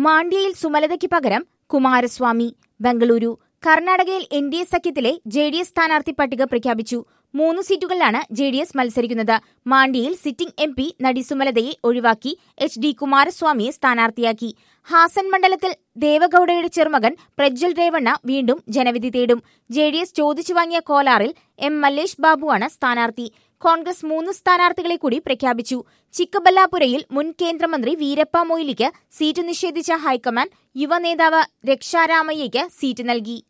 മാണ്ഡ്യയിൽ സുമലതയ്ക്ക് പകരം കുമാരസ്വാമി ബംഗളൂരു കർണാടകയിൽ N D A സഖ്യത്തിലെ ജെ ഡി എസ് സ്ഥാനാർത്ഥി പട്ടിക പ്രഖ്യാപിച്ചു മൂന്ന് സീറ്റുകളിലാണ് ജെ ഡി എസ് മത്സരിക്കുന്നത് മാണ്ഡ്യയിൽ സിറ്റിംഗ് എം പി നടി സുമലതയെ ഒഴിവാക്കി എച്ച് ഡി കുമാരസ്വാമിയെ സ്ഥാനാർത്ഥിയാക്കി ഹാസൻ മണ്ഡലത്തിൽ ദേവഗൌഡയുടെ ചെറുമകൻ പ്രജ്വൽ രേവണ്ണ വീണ്ടും ജനവിധി തേടും ജെ ഡി എസ് ചോദിച്ചു വാങ്ങിയ കോലാറിൽ എം മല്ലേഷ് ബാബുവാണ് സ്ഥാനാർത്ഥി കോൺഗ്രസ് മൂന്ന് സ്ഥാനാർത്ഥികളെ കൂടി പ്രഖ്യാപിച്ചു ചിക്കബല്ലാപുരയിൽ മുൻ കേന്ദ്രമന്ത്രി വീരപ്പ മൊയ്ലിക്ക് സീറ്റ് നിഷേധിച്ച ഹൈക്കമാൻഡ് യുവനേതാവ് രക്ഷാരാമയ്യയ്ക്ക് സീറ്റ് നൽകി